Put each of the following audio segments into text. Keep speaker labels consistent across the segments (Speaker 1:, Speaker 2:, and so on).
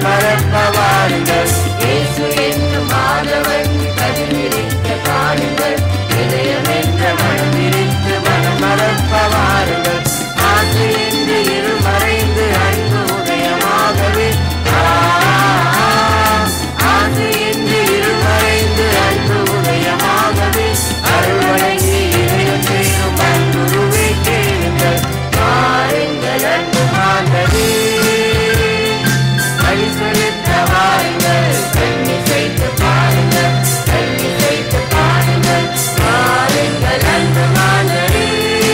Speaker 1: மனம் மறப்ப வாருங்கள் இயேசு என்னும் மாதவன் கதிரிக்க காணுங்கள் இதயம் என்ற மனம் விரித்து மனம் மறப்ப வாருங்கள் ஆசை என்று இருள் மறைந்து அன்பு உதயமாகவே ஆ, ஆ, ஆசை என்று இருள் மறைந்து அன்பு உதயமாகவே அருள் வழங்கி இதயம் சேரும் அன்புருவை கேளுங்கள் பாருங்கள் அன்பு மாந்தவே வழி செலுத்த வாருங்கள் கண்ணி செய்து பாருங்கள் கண்ணி செய்து பாருங்கள் பாருங்கள் அன்பு மாந்தவே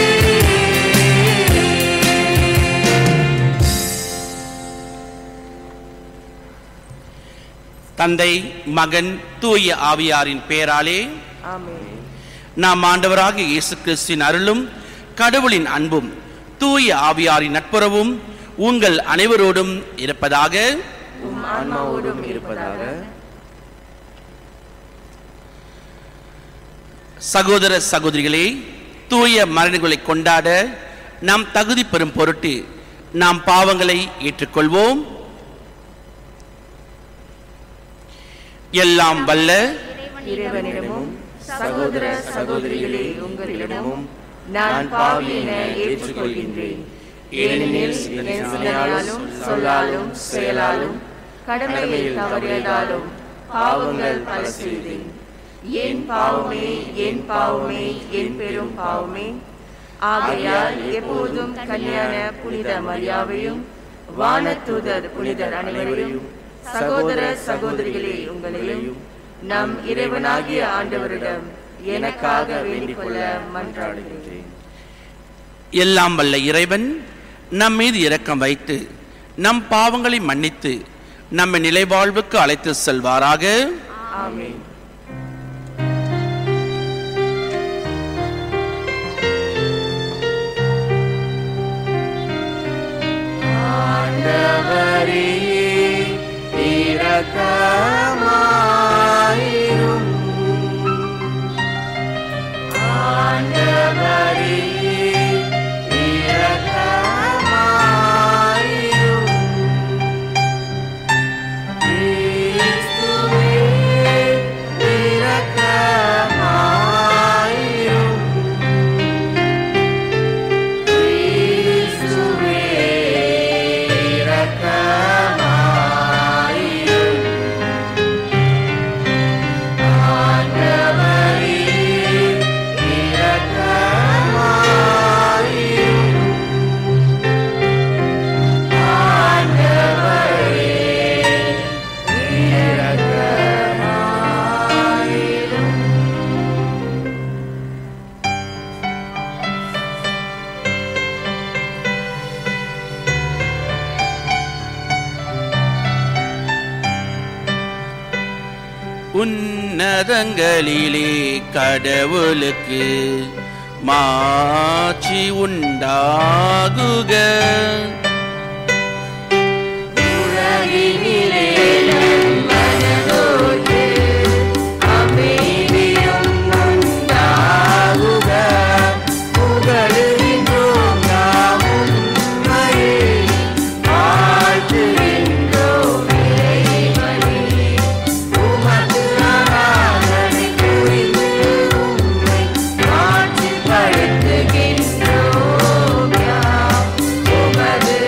Speaker 2: தந்தை மகன் தூய ஆவியாரின் பெயராலே
Speaker 1: ஆமென்
Speaker 2: நாம் ஆண்டவராக இயேசு கிறிஸ்துவின் அருளும் கடவுளின் அன்பும் தூய ஆவியாரின் நட்புறவும் உங்கள் அனைவரோடும் இருப்பதாக
Speaker 1: உம் ஆன்மாவோடும் இருப்பதாக
Speaker 2: சகோதர சகோதரிகளே தூய மரணங்களை கொண்டாட நாம் தகுதி பெறும் பொருட்டு நாம் பாவங்களை ஏற்றுக்கொள்வோம் எல்லாம் வல்ல
Speaker 1: இறைவனிடமும் சகோதர சகோதரிகளே உங்களிடமும் நான் பாவி என ஏற்றுக்கொள்கின்றேன் ஏனெனில் என் சிந்தனையாலும் சொல்லாலும் செயலாலும் கடமையில் தவறியதாலும் பாவங்கள் பல செய்தேன் என் பாவமே என் பாவமே என் பெரும் பாவமே ஆகையால் எப்போதும் கல்யாண புனித மரியாவையும் வானதூதர் புனிதர் அனைவரையும் சகோதர சகோதரிகளே உங்களையும் நம் இறைவனாகிய ஆண்டவரிடம் எனக்காக வேண்டிக் கொள்ள மன்றாடுகின்றேன்
Speaker 2: எல்லாம் வல்ல இறைவன் நம் மீது இரக்கம் வைத்து நம் பாவங்களை மன்னித்து நம்மை நிலைவாழ்வுக்கு அழைத்து செல்வாராக
Speaker 1: ஆமென் ஆண்டவரே இரக்கமாயிரும் ஆண்டவரே இரக்கமாயிரும் கிறிஸ்துவே இரக்கமாயிரும் கிறிஸ்துவே இரக்கமாயிரும் ஆண்டவரே இரக்கமாயிரும் ஆண்டவரே இரக்கமாயிரும்
Speaker 2: உன்னதங்களிலே கடவுளுக்கு மாட்சி உண்டாகுக
Speaker 1: உலகினிலே மனதோடு அமைதியும் உண்டாகுக. புகழுகின்றோம் நாம் உம்மையே. வாழ்த்துகின்றோம் இறைவனே. உமக்கு ஆராதனை புரிந்து உம்மை மாட்சிப்படுத்துகின்றோம் யாம். உமது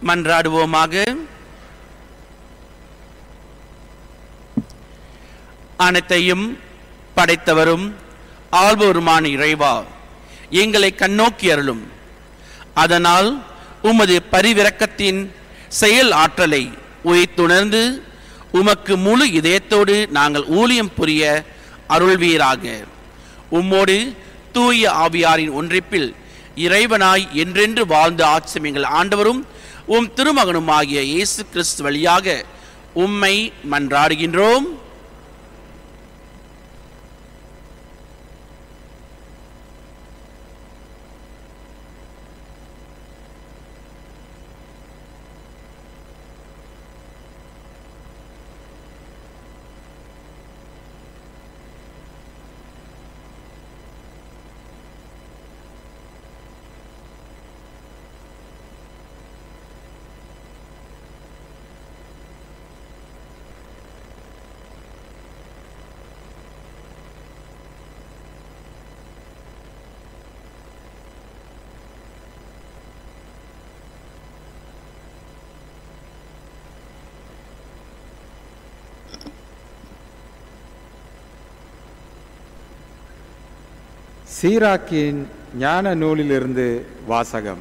Speaker 2: மன்றாடுவோமாக அனைத்தையும் படைத்தவரும் ஆள்பவருமான இறைவா எங்களை கண்ணோக்கி அருளும் அதனால் உமது பரிவிரக்கத்தின் செயல் ஆற்றலை உயிர்த்துணர்ந்து உமக்கு முழு இதயத்தோடு நாங்கள் ஊழியம் புரிய அருள்வீராக உம்மோடு தூய ஆவியாரின் ஒன்றிப்பில் இறைவனாய் என்றென்று வாழ்ந்து ஆட்சி எங்கள் ஆண்டவரும் உம் திருமகனுமாகிய இயேசு கிறிஸ்து வழியாக உம்மை மன்றாடுகின்றோம்
Speaker 3: சீராக்கின் ஞான நூலிலிருந்து வாசகம்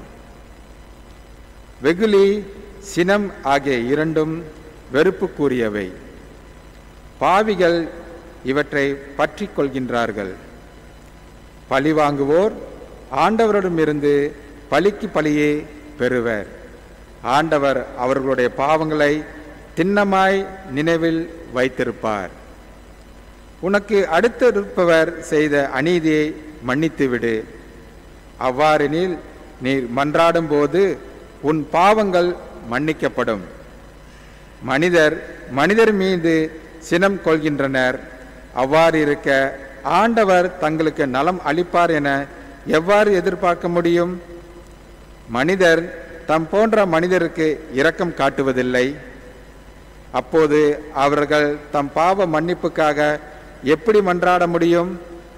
Speaker 3: வெகுளி சினம் ஆகிய இரண்டும் வெறுப்புக்குரியவை பாவிகள் இவற்றை பற்றிக் கொள்கின்றார்கள் பழிவாங்குவோர் ஆண்டவரிடமிருந்து பழிக்கு பழியே பெறுவர் ஆண்டவர் அவர்களுடைய பாவங்களை திண்ணமாய் நினைவில் வைத்திருப்பார் உனக்கு அடுத்திருப்பவர் செய்த அநீதியை மன்னித்துவிடு அவ்வாறெனில் நீர் மன்றாடும்போது உன் பாவங்கள் மன்னிக்கப்படும் மனிதர் மனிதர் மீது சினம் கொள்கின்றனர் அவ்வாறு இருக்க ஆண்டவர் தங்களுக்கு நலம் அளிப்பார் என எவ்வாறு எதிர்பார்க்க முடியும் மனிதர் தம் போன்ற மனிதருக்கு இரக்கம் காட்டுவதில்லை அப்போது அவர்கள் தம் பாவ மன்னிப்புக்காக எப்படி மன்றாட முடியும்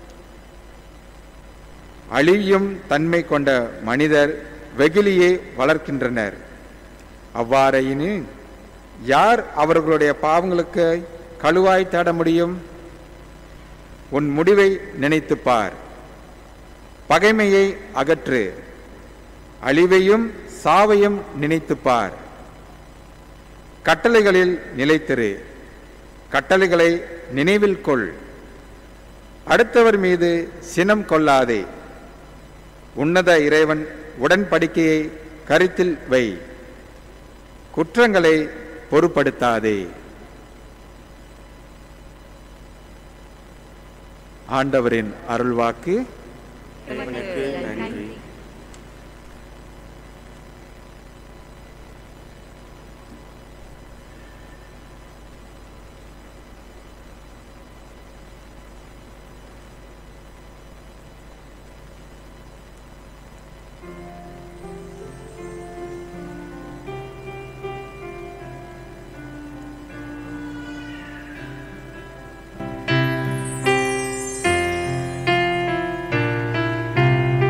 Speaker 3: அழியும் தன்மை கொண்ட மனிதர் வெகுளியை வளர்க்கின்றனர் அவ்வாறையினு யார் அவர்களுடைய பாவங்களுக்கு கழுவாய் தேட முடியும் உன் முடிவை நினைத்துப் பார் பகைமையை அகற்று அழிவையும் சாவையும் நினைத்துப் பார் கட்டளைகளில் நிலைத்திரு கட்டளைகளை நினைவில் கொள் அடுத்தவர் மீது சினம் கொள்ளாதே உன்னத இறைவன் உடன்படிக்கையை கருத்தில் வை குற்றங்களை பொறுப்படுத்தாதே ஆண்டவரின் அருள்வாக்கு
Speaker 1: இறைவனுக்கு நன்றி
Speaker 4: ஆண்டவரே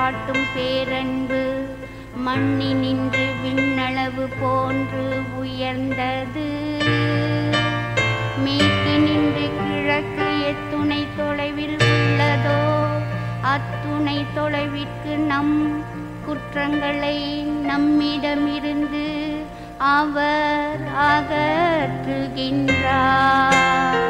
Speaker 4: காட்டும் பேரன்பு மண்ணி நின்று விண்ணளவு போன்று உயர்ந்தது மேற்கு நின்று கிழக்கு எத்துணை தொலைவில் உள்ளதோ அத்துணை தொலைவிற்கு நம் குற்றங்களை நம்மிடமிருந்து அவர் அகற்றுகின்றார்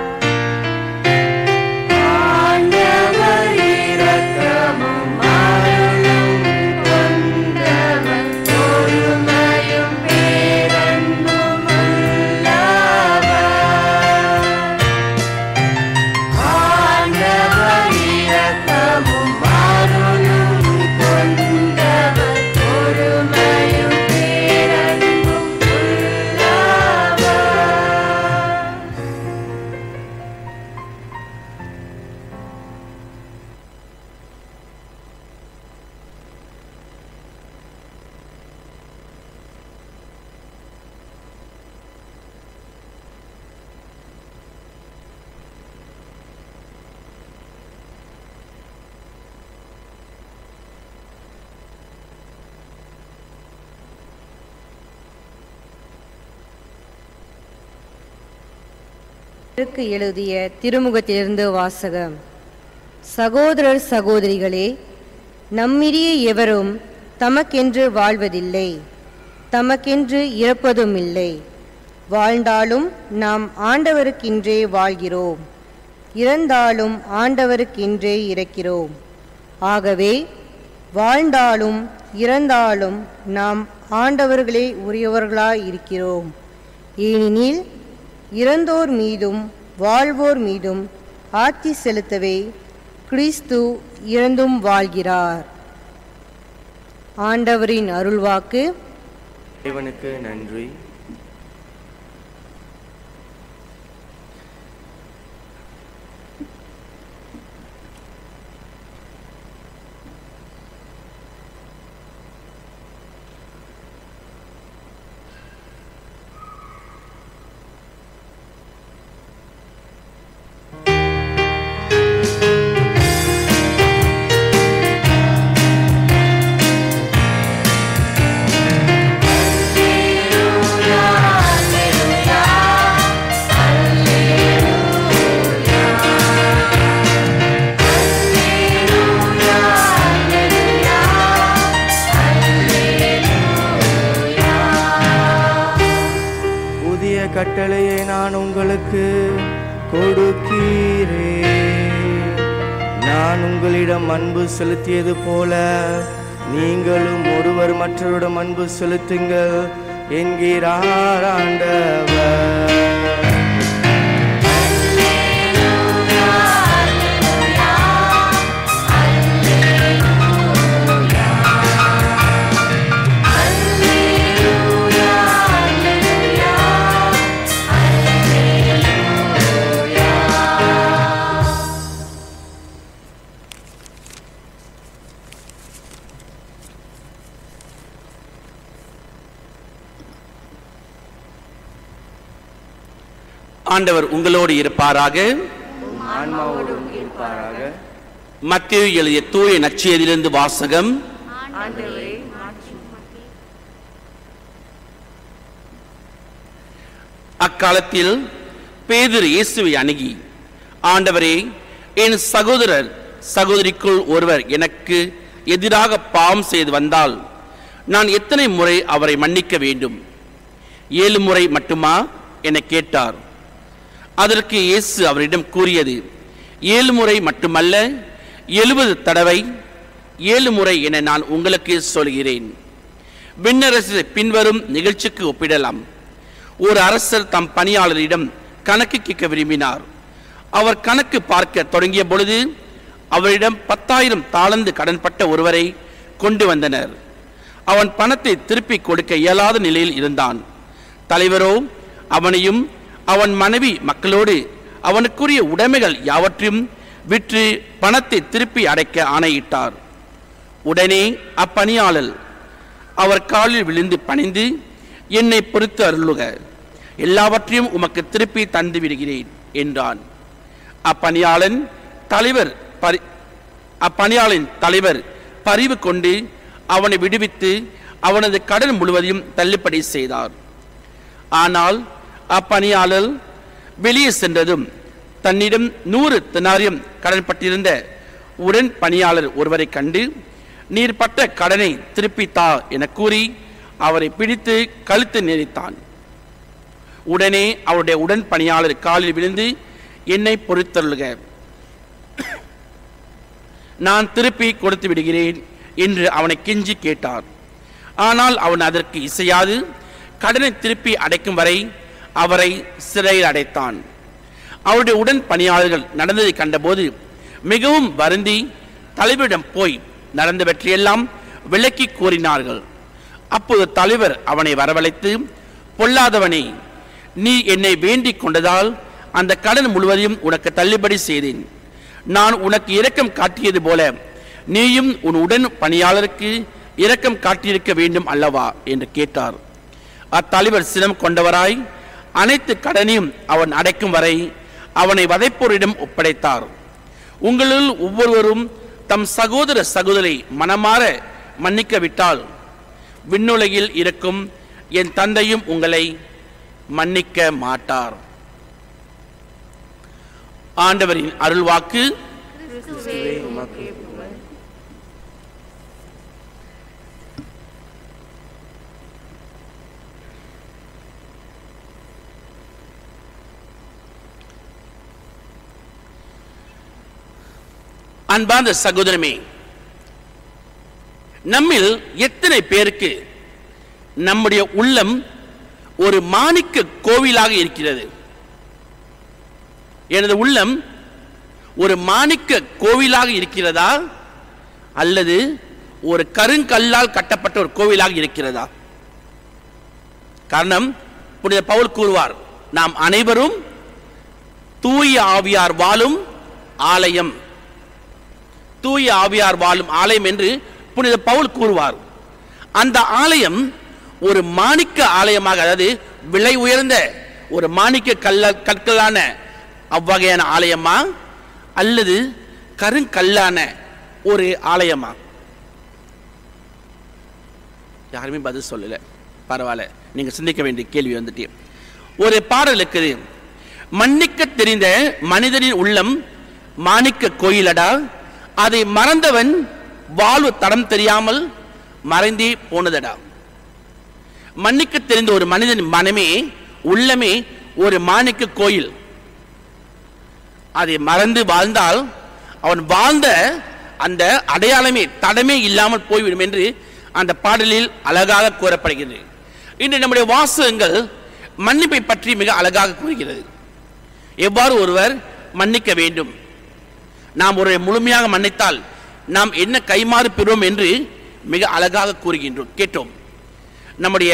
Speaker 5: ருக்கு எழுதிய திருமுகத்திலிருந்து வாசகம் சகோதரர் சகோதரிகளே நம்மிடையே எவரும் தமக்கென்று வாழ்வதில்லை தமக்கென்று இறப்பதும் இல்லை வாழ்ந்தாலும் நாம் ஆண்டவருக்கென்றே வாழ்கிறோம் இறந்தாலும் ஆண்டவருக்கென்றே இறக்கிறோம் ஆகவே வாழ்ந்தாலும் இறந்தாலும் நாம் ஆண்டவர்களே உரியவர்களாய் இருக்கிறோம் ஏனெனில் இறந்தோர் மீதும் வாழ்வோர் மீதும் ஆட்சி செலுத்தவே கிறிஸ்து இறந்தும் வாழ்கிறார் ஆண்டவரின் அருள்வாக்கு
Speaker 1: இறைவனுக்கு நன்றி புதிய கட்டளையை நான் உங்களுக்கு கொடுக்கிறேன் நான் உங்களிடம் அன்பு செலுத்தியது போல நீங்களும் ஒருவர் மற்றவரிடம் அன்பு செலுத்துங்கள் என்கிறார் ஆண்டவர்
Speaker 2: ஆண்டவர் உங்களோடு இருப்பாராக
Speaker 1: ஆன்மாவோடும் இருப்பாராக
Speaker 2: மத்தேயு எழுதிய தூய நற்செய்தியிலிருந்து வாசகம் அக்காலத்தில் பேதுரு இயேசுவை அணுகி ஆண்டவரே என் சகோதரர் சகோதரிக்குள் ஒருவர் எனக்கு எதிராக பாவம் செய்து வந்தால் நான் எத்தனை முறை அவரை மன்னிக்க வேண்டும் ஏழு முறை மட்டுமா என கேட்டார் அதற்கு இயேசு அவரிடம் கூறியது ஏழு முறை மட்டுமல்ல எழுபது தடவை ஏழு முறை என நான் உங்களுக்கு சொல்கிறேன் விண்ணரசு பின்வரும் நிகழ்ச்சிக்கு ஒப்பிடலாம் ஒரு அரசர் தம் பணியாளரிடம் கணக்கு கேட்க விரும்பினார் அவர் கணக்கு பார்க்க தொடங்கிய பொழுது அவரிடம் பத்தாயிரம் தாளந்து கடன்பட்ட ஒருவரை கொண்டு வந்தனர் அவன் பணத்தை திருப்பி கொடுக்க இயலாத நிலையில் இருந்தான் தலைவரோ அவனையும் அவன் மனைவி மக்களோடு அவனுக்குரிய உடைமைகள் யாவற்றையும் விற்று பணத்தை திருப்பி அடைக்க ஆணையிட்டார் உடனே அப்பணியாளர் அவர் காலில் விழுந்து பணிந்து என்னை பொறுத்து அருளுக எல்லாவற்றையும் உமக்கு திருப்பி தந்து விடுகிறேன் என்றான் அப்பணியாளன் தலைவர் பரி அப்பணியாளின் தலைவர் பரிவு கொண்டு அவனை விடுவித்து அவனது கடன் முழுவதையும் தள்ளுபடி செய்தார் ஆனால் அப்பணியாளர் வெளியே சென்றதும் தன்னிடம் நூறு தினாரியம் கடன்பட்டிருந்த உடன் பணியாளர் ஒருவரை கண்டு நீர் பட்ட கடனை திருப்பித் தா என கூறி அவரை பிடித்து கழுத்து நெறித்தான் உடனே அவருடைய உடன் பணியாளர் காலில் விழுந்து என்னை பொறுத்தருளுக நான் திருப்பி கொடுத்து விடுகிறேன் என்று அவனை கெஞ்சி கேட்டார் ஆனால் அவன் அதற்கு இசையாது கடனை திருப்பி அடைக்கும் வரை அவரை சிறையில் அடைத்தான் அவருடைய உடன் பணியாளர்கள் நடந்ததை கண்டபோது மிகவும் வருந்தி தலைவரிடம் போய் நடந்தவற்றையெல்லாம் விளக்கி கூறினார்கள் அப்போது தலைவர் அவனை வரவழைத்து பொல்லாதவனே நீ என்னை வேண்டிக் கொண்டதால் அந்த கடன் முழுவதையும் உனக்கு தள்ளுபடி செய்தேன் நான் உனக்கு இரக்கம் காட்டியது போல நீயும் உன் உடன் பணியாளருக்கு இரக்கம் காட்டியிருக்க வேண்டும் அல்லவா என்று கேட்டார் அத்தலைவர் சினம் கொண்டவராய் அனைத்து கடனையும் அவன் அடைக்கும் வரை அவனை வதைப்போரிடம் ஒப்படைத்தார் உங்களுள் ஒவ்வொருவரும் தம் சகோதர சகோதரி மனமாற மன்னிக்க விட்டால் விண்ணுலகில் இருக்கும் என் தந்தையும் உங்களை மன்னிக்க மாட்டார் ஆண்டவரின் அருள்வாக்கு அன்பார்ந்த சகோதரமே நம்மில் எத்தனை பேருக்கு நம்முடைய உள்ளம் ஒரு மாணிக்க கோவிலாக இருக்கிறது எனது உள்ளம் ஒரு மாணிக்க கோவிலாக இருக்கிறதா அல்லது ஒரு கருங்கல்லால் கட்டப்பட்ட ஒரு கோவிலாக இருக்கிறதா காரணம் புனித பவுல் கூறுவார் நாம் அனைவரும் தூய ஆவியார் வாழும் ஆலயம் தூய ஆவியார் வாழும் ஆலயம் என்று புனித பவுல் கூறுவார் அந்த ஆலயம் ஒரு மாணிக்க ஆலயமாக அதாவது விலை உயர்ந்த ஒரு மாணிக்க கல்ல கற்களான அவ்வகையான ஆலயமா அல்லது கருங்கல்லான ஒரு ஆலயமா யாருமே பதில் சொல்லல பரவாயில்ல நீங்க சிந்திக்க வேண்டிய கேள்வி வந்துட்டு ஒரு பாடல் இருக்குது மன்னிக்க தெரிந்த மனிதனின் உள்ளம் மாணிக்க கோயிலடா அதை மறந்தவன் வாழ்வு தடம் தெரியாமல் மறைந்தே போனதடா மன்னிக்க தெரிந்த ஒரு மனிதன் மனமே உள்ளமே ஒரு மாணிக்க கோயில் அதை மறந்து வாழ்ந்தால் அவன் வாழ்ந்த அந்த அடையாளமே தடமே இல்லாமல் போய்விடும் என்று அந்த பாடலில் அழகாக கூறப்படுகிறது இன்று நம்முடைய வாசகங்கள் மன்னிப்பை பற்றி மிக அழகாக கூறுகிறது எவ்வாறு ஒருவர் மன்னிக்க வேண்டும் நாம் ஒரு முழுமையாக மன்னித்தால் நாம் என்ன கைமாறு பெறுவோம் என்று மிக அழகாக கூறுகின்றோம் கேட்டோம் நம்முடைய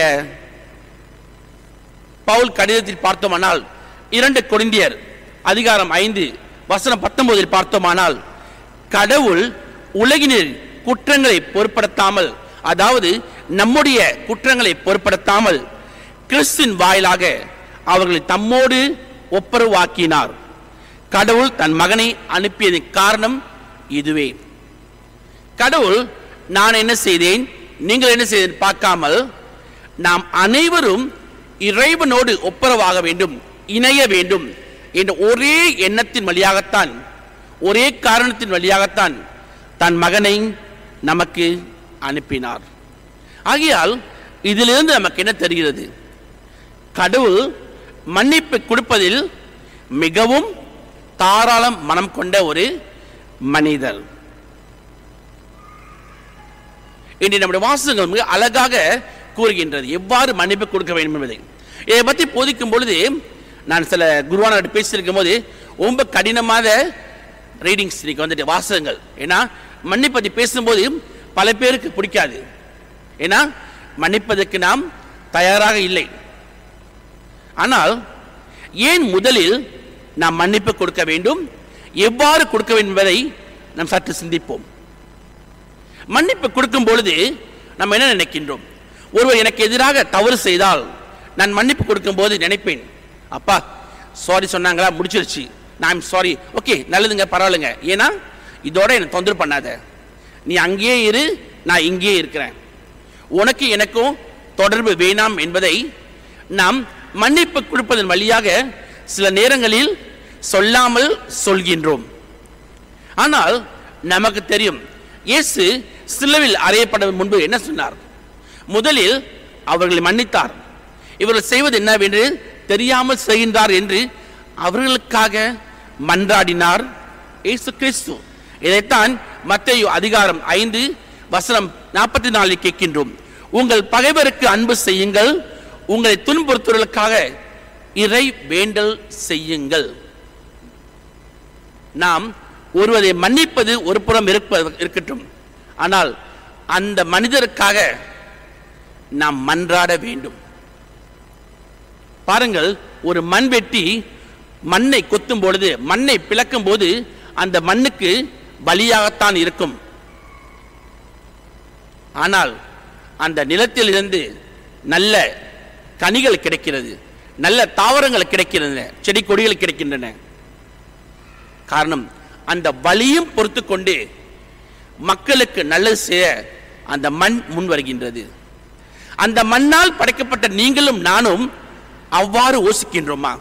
Speaker 2: பவுல் கடிதத்தில் பார்த்தோமானால் இரண்டு கொரிந்தியர் அதிகாரம் ஐந்து வசனம் பத்தொன்பதில் பார்த்தோமானால் கடவுள் உலகினர் குற்றங்களை பொருட்படுத்தாமல் அதாவது நம்முடைய குற்றங்களை பொருட்படுத்தாமல் கிறிஸ்தின் வாயிலாக அவர்களை தம்மோடு ஒப்புரவாக்கினார் கடவுள் தன் மகனை அனுப்பியதன் காரணம் இதுவே கடவுள் நான் என்ன செய்தேன் நீங்கள் என்ன செய்தேன் பார்க்காமல் நாம் அனைவரும் இறைவனோடு ஒப்புரவாக வேண்டும் இணைய வேண்டும் என்ற ஒரே எண்ணத்தின் வழியாகத்தான் ஒரே காரணத்தின் வழியாகத்தான் தன் மகனை நமக்கு அனுப்பினார் ஆகையால் இதிலிருந்து நமக்கு என்ன தெரிகிறது கடவுள் மன்னிப்பு கொடுப்பதில் மிகவும் தாராளம் மனம் கொண்ட ஒரு மனிதர் இன்று நம்முடைய வாசகங்கள் மிக அழகாக கூறுகின்றது எவ்வாறு மன்னிப்பு கொடுக்க வேண்டும் என்பதை இதை பற்றி போதிக்கும் பொழுது நான் சில குருவானவர்கிட்ட பேசியிருக்கும் போது ரொம்ப கடினமான ரீடிங்ஸ் இன்னைக்கு வந்துட்டு வாசகங்கள் ஏன்னா மன்னிப்பதை பேசும்போது பல பேருக்கு பிடிக்காது ஏன்னா மன்னிப்பதற்கு நாம் தயாராக இல்லை ஆனால் ஏன் முதலில் நாம் மன்னிப்பு கொடுக்க வேண்டும் எவ்வாறு கொடுக்க வேண்டும் என்பதை நாம் சற்று சிந்திப்போம் மன்னிப்பு கொடுக்கும் பொழுது நம்ம என்ன நினைக்கின்றோம் ஒருவர் எனக்கு எதிராக தவறு செய்தால் நான் மன்னிப்பு கொடுக்கும் போது நினைப்பேன் அப்பா சாரி சொன்னாங்களா முடிச்சிருச்சு நான் சாரி ஓகே நல்லதுங்க பரவாயில்லைங்க ஏன்னா இதோட என்னை தொந்தரவு பண்ணாத நீ அங்கேயே இரு நான் இங்கேயே இருக்கிறேன் உனக்கு எனக்கும் தொடர்பு வேணாம் என்பதை நாம் மன்னிப்பு கொடுப்பதன் வழியாக சில நேரங்களில் சொல்லாமல் சொல்கின்றோம் ஆனால் நமக்கு தெரியும் இயேசு சிலுவையில் அறையப்பட முன்பு என்ன சொன்னார் முதலில் அவர்களை மன்னித்தார் இவர்கள் செய்வது என்னவென்று தெரியாமல் செய்கின்றார் என்று அவர்களுக்காக மன்றாடினார் இயேசு கிறிஸ்து இதைத்தான் மத்தேயு அதிகாரம் ஐந்து வசனம் நாற்பத்தி நாலில் கேட்கின்றோம் உங்கள் பகைவருக்கு அன்பு செய்யுங்கள் உங்களை துன்புறுத்துவதற்காக இறை வேண்டல் செய்யுங்கள் நாம் ஒருவரை மன்னிப்பது ஒரு புறம் இருப்ப இருக்கட்டும் ஆனால் அந்த மனிதருக்காக நாம் மன்றாட வேண்டும் பாருங்கள் ஒரு மண்வெட்டி மண்ணை கொத்தும் பொழுது மண்ணை பிளக்கும் போது அந்த மண்ணுக்கு பலியாகத்தான் இருக்கும் ஆனால் அந்த நிலத்திலிருந்து நல்ல கனிகள் கிடைக்கிறது நல்ல தாவரங்கள் கிடைக்கின்றன செடி கொடிகள் கிடைக்கின்றன காரணம் அந்த வலியும் பொறுத்து கொண்டு மக்களுக்கு நல்லது செய்ய அந்த மண் முன் வருகின்றது அந்த மண்ணால் படைக்கப்பட்ட நீங்களும் நானும் அவ்வாறு யோசிக்கின்றோமா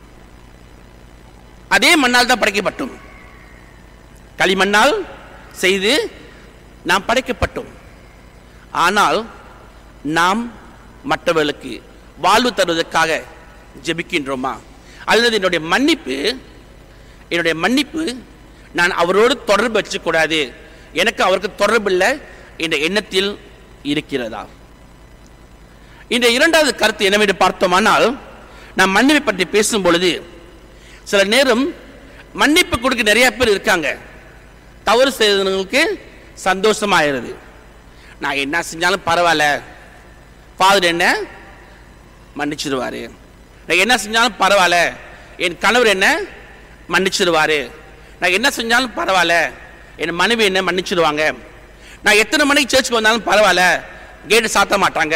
Speaker 2: அதே மண்ணால் தான் படைக்கப்பட்டோம் களிமண்ணால் செய்து நாம் படைக்கப்பட்டோம் ஆனால் நாம் மற்றவர்களுக்கு வாழ்வு தருவதற்காக ஜெபிக்கின்றோமா அல்லது என்னுடைய மன்னிப்பு என்னுடைய மன்னிப்பு நான் அவரோடு தொடர்பு வச்சுக்கூடாது எனக்கு அவருக்கு தொடர்பு இல்லை என்ற எண்ணத்தில் இருக்கிறதா இந்த இரண்டாவது கருத்து என்னவென்று பார்த்தோமானால் நாம் மன்னிப்பை பற்றி பேசும் பொழுது சில நேரம் மன்னிப்பு கொடுக்க நிறைய பேர் இருக்காங்க தவறு செய்தவங்களுக்கு சந்தோஷமாயிருது நான் என்ன செஞ்சாலும் பரவாயில்ல ஃபாதர் என்ன மன்னிச்சிடுவாரு நான் என்ன செஞ்சாலும் பரவாயில்ல என் கணவர் என்ன மன்னிச்சிடுவாரு நான் என்ன செஞ்சாலும் பரவாயில்ல என் மனைவி என்ன மன்னிச்சிடுவாங்க நான் எத்தனை மணிக்கு சர்ச்சுக்கு வந்தாலும் பரவாயில்ல கேட்டு சாத்த மாட்டாங்க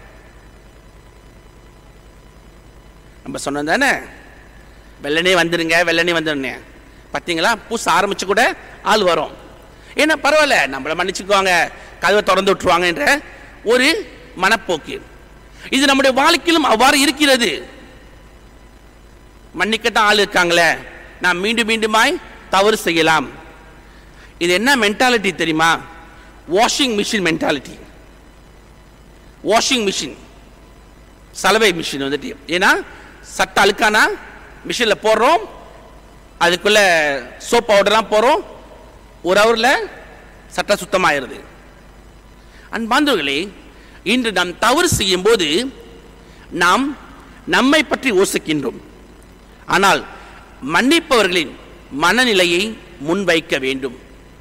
Speaker 2: நம்ம சொன்னது தானே வெள்ளனே வந்துருங்க வெள்ளனே வந்துருங்க பார்த்தீங்களா பூச ஆரம்பிச்சு கூட ஆள் வரும் ஏன்னா பரவாயில்ல நம்மளை மன்னிச்சுக்குவாங்க கதவை திறந்து விட்டுருவாங்க என்ற ஒரு மனப்போக்கு இது நம்முடைய வாழ்க்கையிலும் அவ்வாறு இருக்கிறது மன்னிக்கத்தான் ஆள் இருக்காங்களே நான் மீண்டும் மீண்டுமாய் தவறு செய்யலாம் இது என்ன மென்டாலிட்டி தெரியுமா washing machine mentality washing machine சலவை மிஷின் வந்துட்டு ஏன்னா சட்டை அழுக்கானா மிஷினில் போடுறோம் அதுக்குள்ள சோப் பவுடர்லாம் போடுறோம் ஒரு ஹவரில் சட்டை சுத்தமாயிருது அன்பாந்தவர்களே இன்று நாம் தவறு செய்யும் போது நாம் நம்மை பற்றி யோசிக்கின்றோம் ஆனால் மன்னிப்பவர்களின் மனநிலையை முன்வைக்க வேண்டும்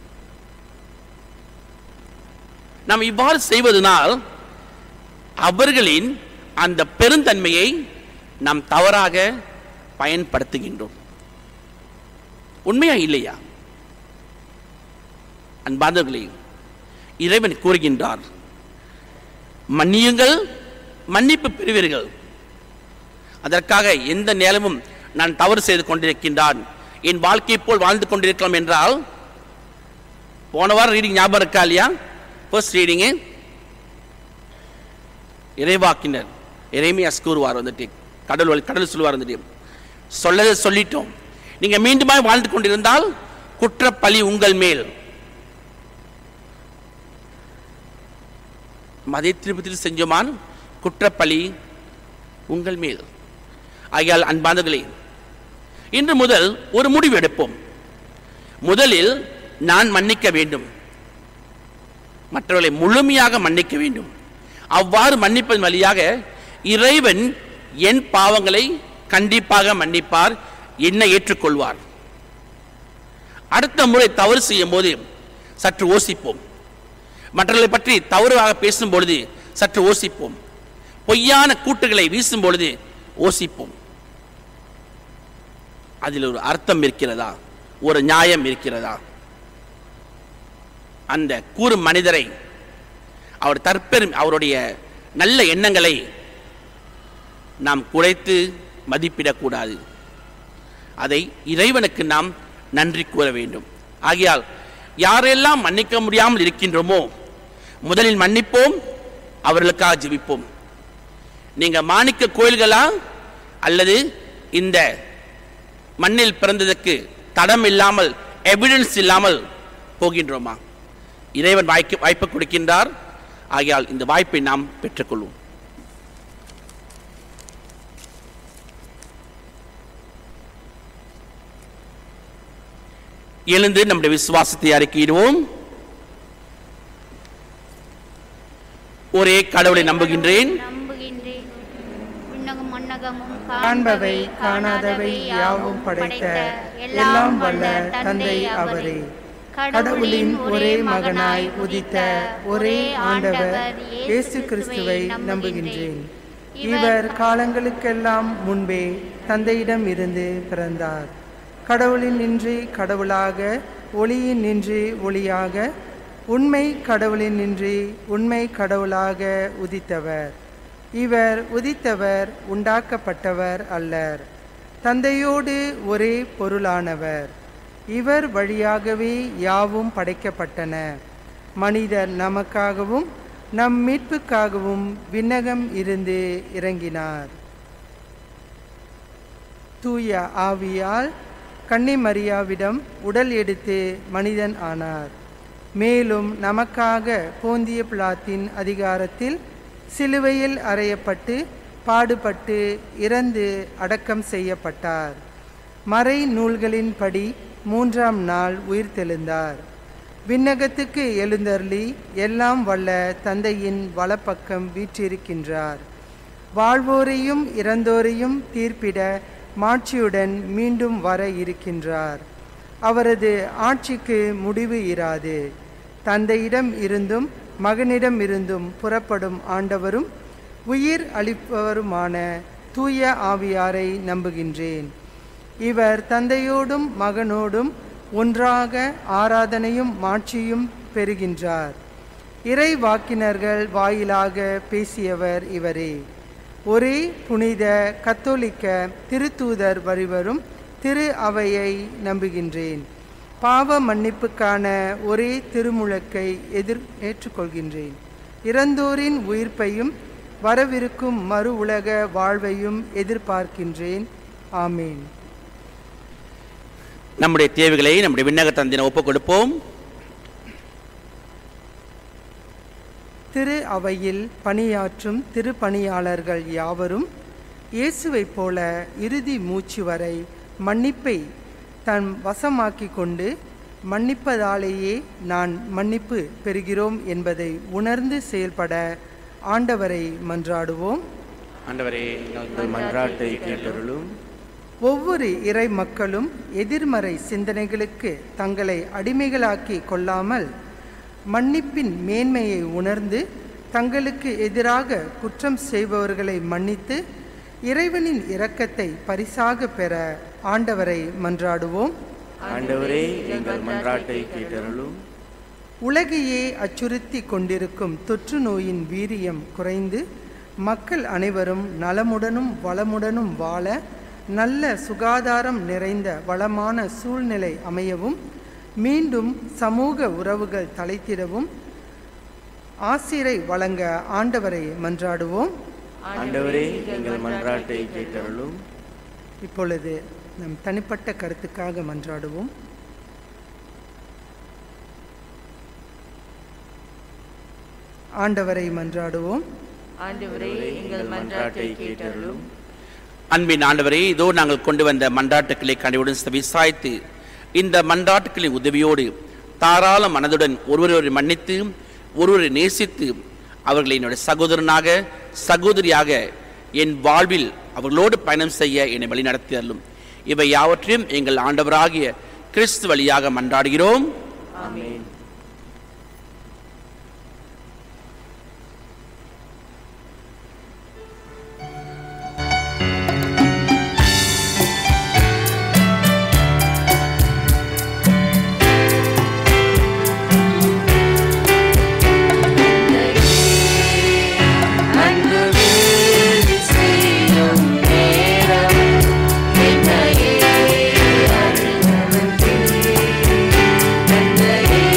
Speaker 2: நாம் இவ்வாறு செய்வதனால் அவர்களின் அந்த பெருந்தன்மையை நாம் தவறாக பயன்படுத்துகின்றோம் உண்மையா இல்லையா அன்பாந்தவர்களே இறைவன் கூறுகின்றார் மன்னியுங்கள் மன்னிப்பு பெறுவீர்கள் அதற்காக எந்த நேரமும் நான் தவறு செய்து கொண்டிருக்கின்றான் என் வாழ்க்கை போல் வாழ்ந்து கொண்டிருக்கலாம் என்றால் போன வாரம் ரீடிங் ஞாபகம் இருக்கா இல்லையா ஃபர்ஸ்ட் ரீடிங்கு இறைவாக்கினர் இறைமையாஸ் கூறுவார் வந்துட்டு கடல் வழி கடல் சொல்லுவார் வந்துட்டு சொல்லதை சொல்லிட்டோம் நீங்க மீண்டுமாய் வாழ்ந்து கொண்டிருந்தால் குற்றப்பழி உங்கள் மேல் மதை திருப்பத்தில் செஞ்சோமான் குற்றப்பழி உங்கள் மேல் ஆகையால் அன்பாந்தர்களே இன்று முதல் ஒரு முடிவு எடுப்போம் முதலில் நான் மன்னிக்க வேண்டும் மற்றவர்களை முழுமையாக மன்னிக்க வேண்டும் அவ்வாறு மன்னிப்பதன் வழியாக இறைவன் என் பாவங்களை கண்டிப்பாக மன்னிப்பார் என்னை ஏற்றுக்கொள்வார் அடுத்த முறை தவறு செய்யும் போது சற்று யோசிப்போம் மற்றவர்களை பற்றி தவறாக பேசும் பொழுது சற்று யோசிப்போம் பொய்யான கூட்டுகளை வீசும் பொழுது யோசிப்போம் அதில் ஒரு அர்த்தம் இருக்கிறதா ஒரு நியாயம் இருக்கிறதா அந்த கூறும் மனிதரை அவர் தற்பெரும் அவருடைய நல்ல எண்ணங்களை நாம் குறைத்து மதிப்பிடக்கூடாது அதை இறைவனுக்கு நாம் நன்றி கூற வேண்டும் ஆகையால் யாரெல்லாம் மன்னிக்க முடியாமல் இருக்கின்றோமோ முதலில் மன்னிப்போம் அவர்களுக்காக ஜெபிப்போம் நீங்க மாணிக்க கோயில்களா அல்லது இந்த மண்ணில் பிறந்ததற்கு தடம் இல்லாமல் எவிடன்ஸ் இல்லாமல் போகின்றோமா இறைவன் வாய்க்கு வாய்ப்பு கொடுக்கின்றார் ஆகையால் இந்த வாய்ப்பை நாம் பெற்றுக்கொள்வோம் எழுந்து நம்முடைய விசுவாசத்தை அறிக்கையிடுவோம் ஒரே கடவுளை நம்புகின்றேன்
Speaker 4: நம்புகின்றேன் விண்ணகம் மண்ணகமும்
Speaker 1: காண்பவை காணாதவை யாவும் படைத்த எல்லாம் வல்ல தந்தை அவரே கடவுளின் ஒரே மகனாய் உதித்த ஒரே ஆண்டவர் இயேசு கிறிஸ்துவை நம்புகின்றேன் இவர் காலங்களுக்கெல்லாம் முன்பே தந்தையிடம் இருந்து பிறந்தார் கடவுளின் நின்று கடவுளாக ஒளியின் நின்று ஒளியாக உண்மை கடவுளின் நின்று உண்மை கடவுளாக உதித்தவர் இவர் உதித்தவர் உண்டாக்கப்பட்டவர் அல்லர் தந்தையோடு ஒரே பொருளானவர் இவர் வழியாகவே யாவும் படைக்கப்பட்டன மனிதர் நமக்காகவும் நம் மீட்புக்காகவும் விண்ணகம் இருந்து இறங்கினார் தூய ஆவியால் கன்னி மரியாவிடம் உடல் எடுத்து மனிதன் ஆனார் மேலும் நமக்காக போந்திய பிளாத்தின் அதிகாரத்தில் சிலுவையில் அறையப்பட்டு பாடுபட்டு இறந்து அடக்கம் செய்யப்பட்டார் மறை நூல்களின்படி மூன்றாம் நாள் உயிர்த்தெழுந்தார் விண்ணகத்துக்கு எழுந்தருளி எல்லாம் வல்ல தந்தையின் வலப்பக்கம் வீற்றிருக்கின்றார் வாழ்வோரையும் இறந்தோரையும் தீர்ப்பிட மாட்சியுடன் மீண்டும் வர இருக்கின்றார் அவரது ஆட்சிக்கு முடிவு இராது தந்தையிடம் இருந்தும் மகனிடம் இருந்தும் புறப்படும் ஆண்டவரும் உயிர் அளிப்பவருமான தூய ஆவியாரை நம்புகின்றேன் இவர் தந்தையோடும் மகனோடும் ஒன்றாக ஆராதனையும் மாட்சியும் பெறுகின்றார் இறை வாக்கினர்கள் வாயிலாக பேசியவர் இவரே ஒரே புனித கத்தோலிக்க திருத்தூதர் வரிவரும் திரு அவையை நம்புகின்றேன் பாவ மன்னிப்புக்கான ஒரே திருமுழக்கை எதிர் ஏற்றுக்கொள்கின்றேன் இறந்தோரின் உயிர்ப்பையும் வரவிருக்கும் மறு உலக வாழ்வையும் எதிர்பார்க்கின்றேன் ஆமேன்
Speaker 2: நம்முடைய தேவைகளை நம்முடைய விண்ணக தந்தின ஒப்புக் கொடுப்போம்
Speaker 1: திரு அவையில் பணியாற்றும் திருப்பணியாளர்கள் யாவரும் இயேசுவைப் போல இறுதி மூச்சு வரை மன்னிப்பை தன் வசமாக்கிக் கொண்டு மன்னிப்பதாலேயே நான் மன்னிப்பு பெறுகிறோம் என்பதை உணர்ந்து செயல்பட ஆண்டவரை மன்றாடுவோம்
Speaker 2: ஆண்டவரே
Speaker 1: எங்கள் மன்றாட்டை கேட்டருளும் ஒவ்வொரு இறை மக்களும் எதிர்மறை சிந்தனைகளுக்கு தங்களை அடிமைகளாக்கி கொள்ளாமல் மன்னிப்பின் மேன்மையை உணர்ந்து தங்களுக்கு எதிராக குற்றம் செய்பவர்களை மன்னித்து இறைவனின் இரக்கத்தை பரிசாக பெற ஆண்டவரை மன்றாடுவோம்
Speaker 6: ஆண்டவரே எங்கள் மன்றாட்டை கேட்டருளும்
Speaker 1: உலகையே அச்சுறுத்தி கொண்டிருக்கும் தொற்று நோயின் வீரியம் குறைந்து மக்கள் அனைவரும் நலமுடனும் வளமுடனும் வாழ நல்ல சுகாதாரம் நிறைந்த வளமான சூழ்நிலை அமையவும் மீண்டும் சமூக உறவுகள் தலைத்திடவும் ஆசிரை வழங்க ஆண்டவரை மன்றாடுவோம்
Speaker 6: ஆண்டவரே எங்கள் மன்றாட்டை கேட்டருளும்
Speaker 1: இப்பொழுது நம் தனிப்பட்ட கருத்துக்காக மன்றாடுவோம் ஆண்டவரை மன்றாடுவோம்
Speaker 6: ஆண்டவரே எங்கள் மன்றாட்டை கேட்டருளும்
Speaker 2: அன்பின் ஆண்டவரே இதோ நாங்கள் கொண்டு வந்த மன்றாட்டுக்களை கனிவுடன் விசாரித்து இந்த மன்றாட்டுக்களின் உதவியோடு தாராள மனதுடன் ஒருவரை மன்னித்து ஒருவரை நேசித்து அவர்களை என்னுடைய சகோதரனாக சகோதரியாக என் வாழ்வில் அவர்களோடு பயணம் செய்ய என்னை வழிநடத்தியருளும் இவை யாவற்றையும் எங்கள் ஆண்டவராகிய கிறிஸ்து வழியாக மன்றாடுகிறோம்
Speaker 6: ஆமென்
Speaker 1: ஆண்டவரே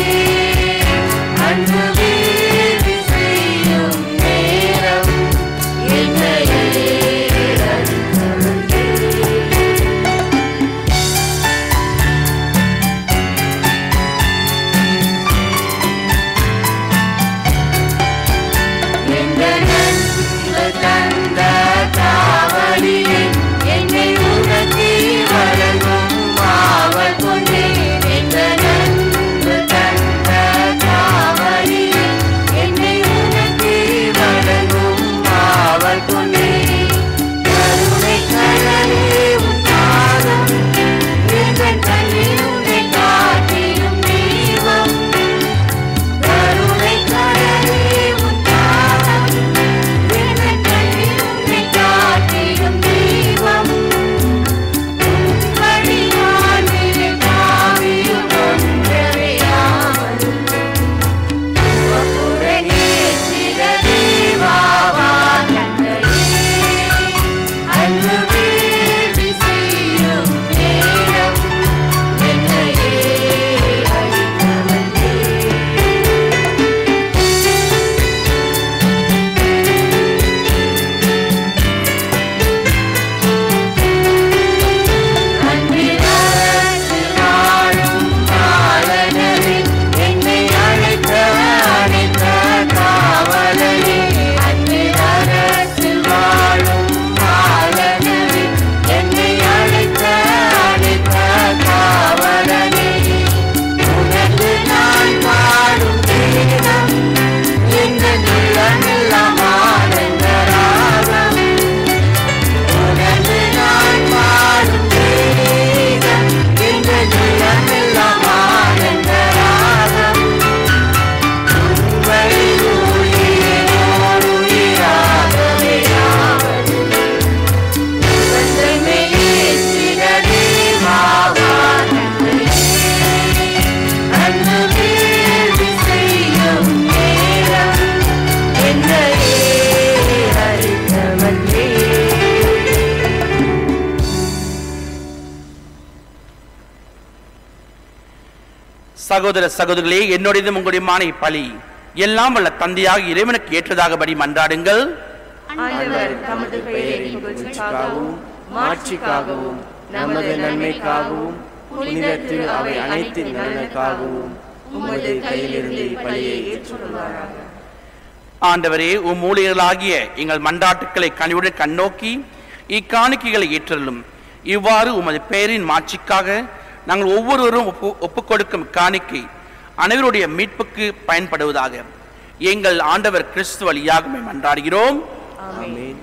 Speaker 2: சகோதர சகோதரிகளே என்னுடையதும் உங்களுடையமான இப்பலி எல்லாம் வல்ல தந்தையாக இறைவனுக்கு ஏற்றதாகபடி மன்றாடுங்கள்
Speaker 6: ஆண்டவர் தமது பெயரின் புகழ்ச்சிக்காகவும் மாட்சிக்காகவும் நமது நன்மைக்காகவும் புனித திரு அவை அனைத்தின் நலனுக்காகவும் உமது கையிலிருந்து பலியை ஏற்றுக்கொள்வாராக
Speaker 2: ஆண்டவரே உம் ஊழியர்களாகிய எங்கள் மன்றாட்டுக்களை கனிவுடன் கண்ணோக்கி இக்காணிக்கைகளை ஏற்றலும் இவ்வாறு உமது பெயரின் மாட்சிக்காக நாங்கள் ஒவ்வொருவரும் ஒப்பு ஒப்புக் கொடுக்கும் காணிக்கை அனைவருடைய மீட்புக்கு பயன்படுவதாக எங்கள் ஆண்டவர் கிறிஸ்து வழியாக உம்மை மன்றாடுகிறோம்
Speaker 6: ஆமென்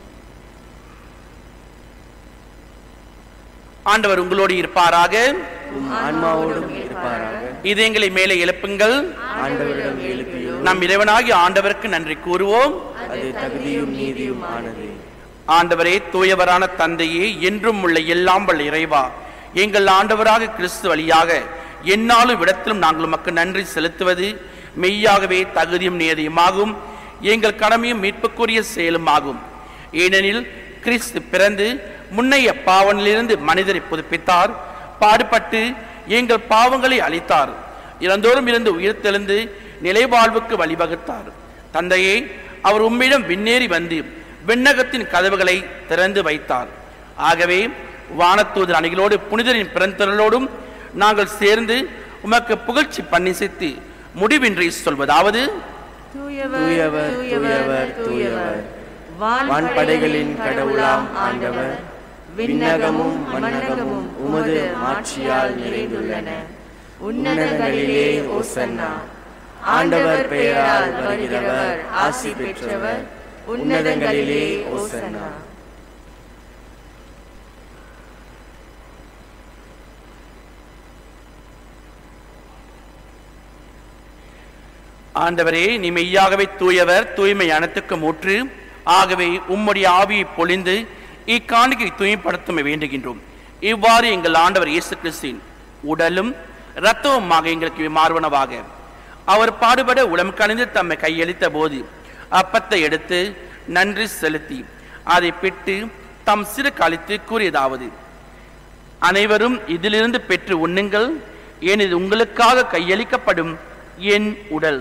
Speaker 2: ஆண்டவர் உங்களோடு இருப்பாராக
Speaker 6: உம் ஆன்மாவோடும் இருப்பாராக
Speaker 2: இதயங்களை மேலே எழுப்புங்கள்
Speaker 6: ஆண்டவரிடம் எழுப்பியோம்
Speaker 2: நம் இறைவனாகிய ஆண்டவருக்கு நன்றி கூறுவோம்
Speaker 6: அது தகுதியும் நீதியும் ஆனது
Speaker 2: ஆண்டவரே தூயவரான தந்தையே என்றும் உள்ள எல்லாம் வல்ல இறைவா எங்கள் ஆண்டவராக கிறிஸ்து வழியாக எந்நாளும் விடத்திலும் நாங்கள் உமக்கு நன்றி செலுத்துவது மெய்யாகவே தகுதியும் நியதியுமாகும் எங்கள் கடமையும் மீட்புக்குரிய செயலுமாகும் ஏனெனில் கிறிஸ்து பிறந்து முன்னைய பாவனிலிருந்து மனிதரை புதுப்பித்தார் பாடுபட்டு எங்கள் பாவங்களை அளித்தார் இறந்தோறும் இருந்து உயிர்த்தெழுந்து நிலைவாழ்வுக்கு வழிவகுத்தார் தந்தையே அவர் உம்மிடம் விண்ணேறி வந்து விண்ணகத்தின் கதவுகளை திறந்து வைத்தார் ஆகவே வானத்தூதர் அணிகளோடு புனிதரின் பிறந்தர்களோடும் நாங்கள் சேர்ந்து உமக்கு புகழ்ச்சி பண்ணிசைத்து முடிவின்றி சொல்வதாவது
Speaker 6: தூயவர் தூயவர் தூயவர் வான்படைகளின் கடவுளாம் ஆண்டவர் விண்ணகமும் மண்ணகமும் உமது மாட்சியால் நிறைந்துள்ளன உன்னதங்களிலே ஓசன்னா ஆண்டவர் பெயரால் வருகிறவர் ஆசி பெற்றவர் உன்னதங்களிலே ஓசன்னா
Speaker 2: ஆண்டவரே நீ மெய்யாகவே தூயவர் தூய்மை அனைத்துக்கும் ஊற்று ஆகவே உம்முடைய ஆவியை பொழிந்து இக்காணிக்கை தூய்மைப்படுத்த வேண்டுகின்றோம் இவ்வாறு எங்கள் ஆண்டவர் இயேசு கிறிஸ்தின் உடலும் இரத்தவுமாக எங்களுக்கு மாறுவனவாக அவர் பாடுபட உளம் கணிந்து தம்மை கையளித்த போது அப்பத்தை எடுத்து நன்றி செலுத்தி அதை பிட்டு தம் சிறு கழித்து கூறியதாவது அனைவரும் இதிலிருந்து பெற்று உண்ணுங்கள் ஏன் இது உங்களுக்காக கையளிக்கப்படும் என் உடல்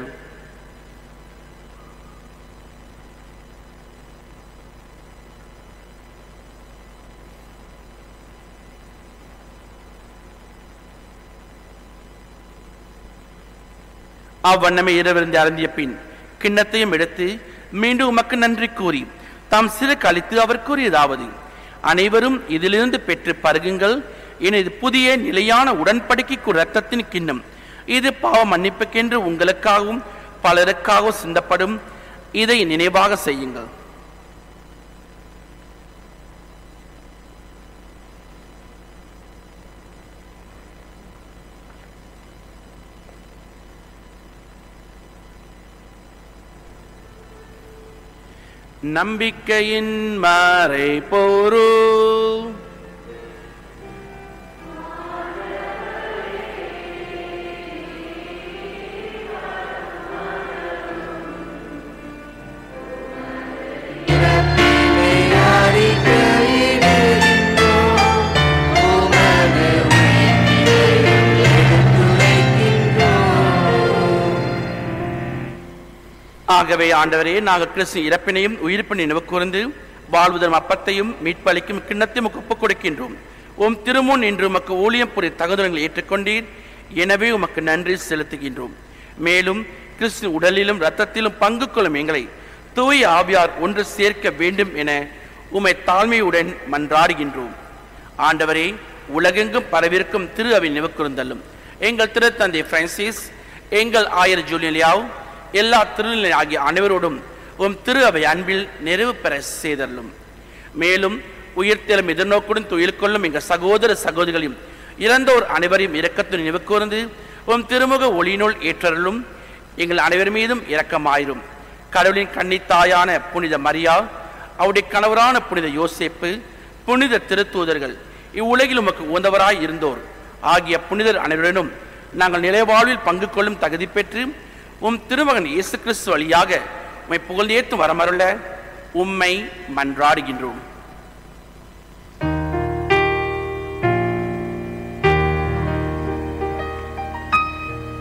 Speaker 2: அவ்வண்ணமே இரவிருந்து அருந்திய பின் கிண்ணத்தையும் எடுத்து மீண்டும் உமக்கு நன்றி கூறி தாம் சிறு கழித்து அவர் கூறியதாவது அனைவரும் இதிலிருந்து பெற்று பருகுங்கள் என இது புதிய நிலையான உடன்படிக்கைக்கு இரத்தத்தின் கிண்ணம் இது பாவ மன்னிப்புக்கென்று உங்களுக்காகவும் பலருக்காகவும் சிந்தப்படும் இதை நினைவாக செய்யுங்கள் நம்பிக்கையின் மறை பொருள் ஆகவே ஆண்டவரே நாங்கள் கிறிஸ்து இறப்பினையும் உயிர்ப்பினை நினைவு கூர்ந்து வாழ்வுதரும் அப்பத்தையும் மீட்பளிக்கும் கிண்ணத்தையும் உமக்கு ஒப்புக் கொடுக்கின்றோம் உம் திருமுன் இன்று உமக்கு ஊழியம் புரிய தகுதிகளை ஏற்றுக்கொண்டீர் எனவே உமக்கு நன்றி செலுத்துகின்றோம் மேலும் கிறிஸ்து உடலிலும் இரத்தத்திலும் பங்கு கொள்ளும் எங்களை தூய ஆவியார் ஒன்று சேர்க்க வேண்டும் என உமை தாழ்மையுடன் மன்றாடுகின்றோம் ஆண்டவரே உலகெங்கும் பரவிருக்கும் திரு அவை நிவக்குறுந்தல்லும் எங்கள் திருத்தந்தை பிரான்சிஸ் எங்கள் ஆயர் ஜூலியாவ் எல்லா திருநிலை ஆகிய அனைவரோடும் உம் திரு அவை அன்பில் நிறைவு பெற செய்தல்லும் மேலும் உயிர்த்தெழும் எதிர்நோக்குடன் துயில் கொள்ளும் எங்கள் சகோதர சகோதரிகளையும் இறந்தோர் அனைவரையும் இரக்கத்துடன் நினைவு கூர்ந்து உம் திருமுக ஒளியினுள் ஏற்றருளும் எங்கள் அனைவர் மீதும் இரக்கமாயிரும் கடவுளின் கன்னித்தாயான புனித மரியா அவருடைய கணவரான புனித யோசேப்பு புனித திருத்தூதர்கள் இவ்வுலகில் உமக்கு உந்தவராய் இருந்தோர் ஆகிய புனிதர் அனைவருடனும் நாங்கள் நிலைவாழ்வில் பங்கு கொள்ளும் தகுதி பெற்று உம் திருமகன் இயேசு கிறிஸ்து வழியாக உம்மை புகழ்ந்தேத்து வரமருள உம்மை மன்றாடுகின்றோம்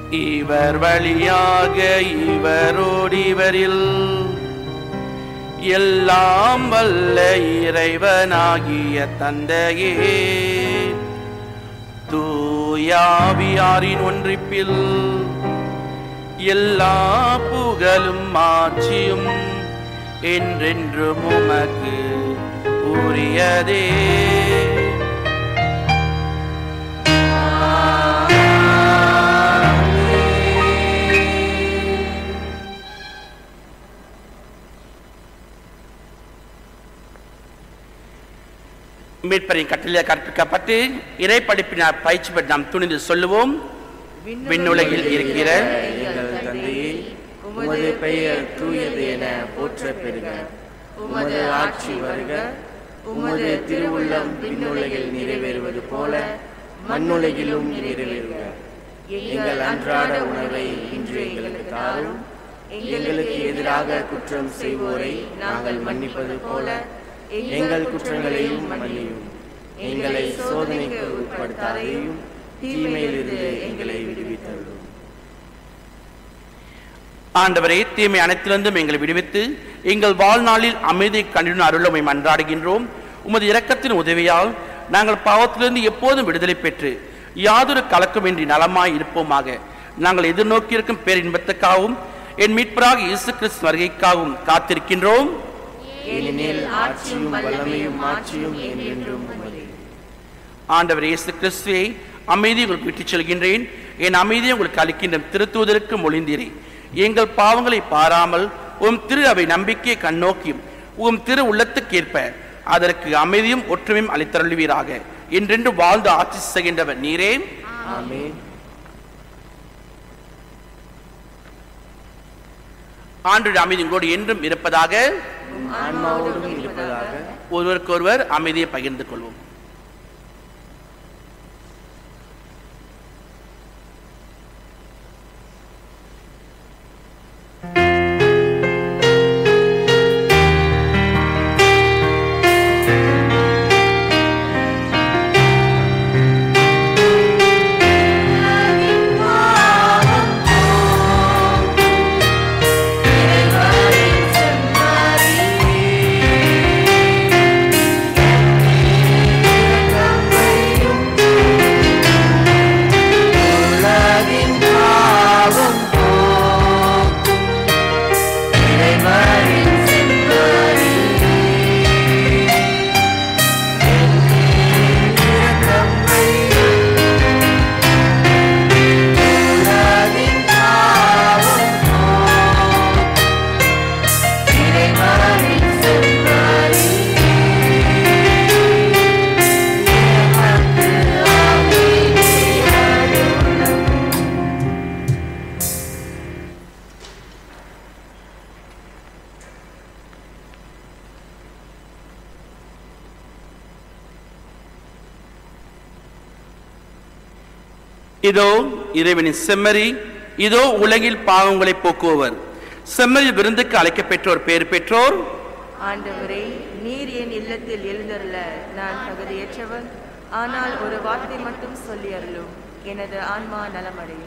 Speaker 2: இவர் வழியாக இவரோடு இவரில் எல்லாம் வல்ல இறைவனாகிய தந்தையே தூயாவியாரின் ஒன்றிப்பில் எல்லா புகழும் ஆட்சியும் என்றென்றும் உமக்கு உரியதே மீட்பரின் கட்டளையாக கற்பிக்கப்பட்டு இறை படிப்பினால் பயிற்சி பெற்று நாம் துணிந்து சொல்லுவோம் விண்ணுலகில் இருக்கிற
Speaker 6: எங்கள் தந்தையே உமது பெயர் தூயது என போற்ற பெறுக உமது ஆட்சி வருக உமது திருவுள்ளம் விண்ணுலகில் நிறைவேறுவது போல மண்ணுலகிலும் நிறைவேறுக எங்கள் அன்றாட உணவை இன்று எங்களுக்கு தாரும் எங்களுக்கு எதிராக குற்றம் செய்வோரை நாங்கள் மன்னிப்பது போல எங்கள் குற்றங்களையும் மன்னியும் எங்களை சோதனைக்கு உட்படுத்தாதையும் தீமையிலிருந்து எங்களை விடுவித்தருளும்
Speaker 2: ஆண்டவரே தீமை அனைத்திலிருந்தும் எங்களை விடுவித்து எங்கள் வாழ்நாளில் அமைதி கண்டின அருளமை மன்றாடுகின்றோம் உமது இரக்கத்தின் உதவியால் நாங்கள் பாவத்திலிருந்து எப்போதும் விடுதலை பெற்று யாதொரு கலக்கமின்றி நலமாய் இருப்போமாக நாங்கள் எதிர்நோக்கியிருக்கும் பேரின்பத்துக்காகவும் என் மீட்பராக இயேசு கிறிஸ்து வருகைக்காகவும் காத்திருக்கின்றோம்
Speaker 6: ஏனெனில் ஆட்சியும் வல்லமையும் ஆட்சியும் என்றென்றும் உமதே
Speaker 2: ஆண்டவர் இயேசு கிறிஸ்துவை அமைதி உங்களுக்கு விட்டுச் செல்கின்றேன் என் அமைதியை உங்களுக்கு அளிக்கின்ற திருத்துவதற்கு மொழிந்தீரே எங்கள் பாவங்களை பாராமல் உம் திரு அவை நம்பிக்கையை கண்ணோக்கியும் உம் திரு உள்ளத்துக்கேற்ப அதற்கு அமைதியும் ஒற்றுமையும் அளித்தருள்வீராக என்றென்று வாழ்ந்து ஆட்சி செய்கின்றவர் நீரே
Speaker 6: ஆமென்
Speaker 2: ஆண்டு அமைதி உங்களோடு என்றும் இருப்பதாக
Speaker 6: உம் ஆன்மாவோடும் இருப்பதாக
Speaker 2: ஒருவருக்கொருவர் அமைதியை பகிர்ந்து கொள்வோம் இதோ இறைவனின் செம்மறி இதோ உலகில் பாவங்களை போக்குபவர் செம்மறி விருந்துக்கு அழைக்கப் பெற்றோர் பேர் பெற்றோர்
Speaker 7: ஆண்டவரே நீர் என் இல்லத்தில் எழுந்தருள நான் தகுதியற்றவன் ஆனால் ஒரு வார்த்தை மட்டும் சொல்லி அருளும் எனது ஆன்மா நலமடையும்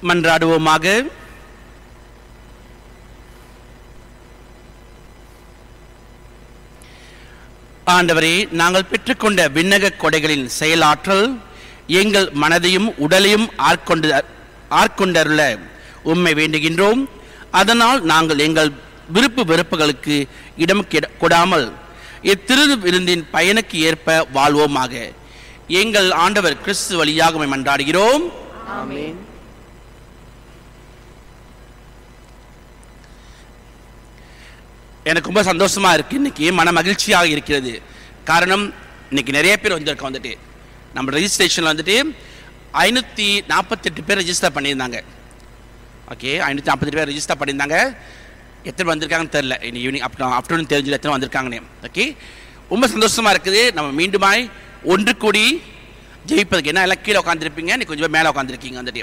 Speaker 2: மன்றாடுவோமாக ஆண்டவரே நாங்கள் பெற்றுக்கொண்ட விண்ணக கொடைகளின் செயலாற்றல் எங்கள் மனதையும் உடலையும் ஆட்கொண்டு ஆட்கொண்டருள உண்மை வேண்டுகின்றோம் அதனால் நாங்கள் எங்கள் விருப்பு வெறுப்புகளுக்கு இடம் கெட- கொடாமல் இத்திரு விருந்தின் பயனுக்கு ஏற்ப வாழ்வோமாக எங்கள் ஆண்டவர் கிறிஸ்து வழியாக உம்மை மன்றாடுகிறோம்
Speaker 6: ஆமென்
Speaker 2: எனக்கு ரொம்ப சந்தோஷமா இருக்கு இன்னைக்கு மன மகிழ்ச்சியாக இருக்கிறது காரணம் இன்னைக்கு நிறைய பேர் வந்திருக்கோம் வந்துட்டு நம்ம ரெஜிஸ்ட்ரேஷனில் வந்துட்டு ஐநூற்றி நாற்பத்தெட்டு பேர் ரெஜிஸ்டர் பண்ணியிருந்தாங்க ஓகே ஐநூற்றி நாற்பத்தெட்டு பேர் ரெஜிஸ்டர் பண்ணியிருந்தாங்க எத்தனை வந்திருக்காங்கன்னு தெரில இன்னைக்கு ஈவினிங் அப் ஆஃப்டர்நூன் தெரிஞ்சு எத்தனை வந்திருக்காங்கன்னு ஓகே ரொம்ப சந்தோஷமா இருக்குது நம்ம மீண்டுமாய் ஒன்று கூடி ஜெயிப்பதுக்கு என்ன எல்லாம் கீழே உட்காந்துருப்பீங்க நீ கொஞ்சம் மேலே உட்காந்துருக்கீங்க வந்துட்டு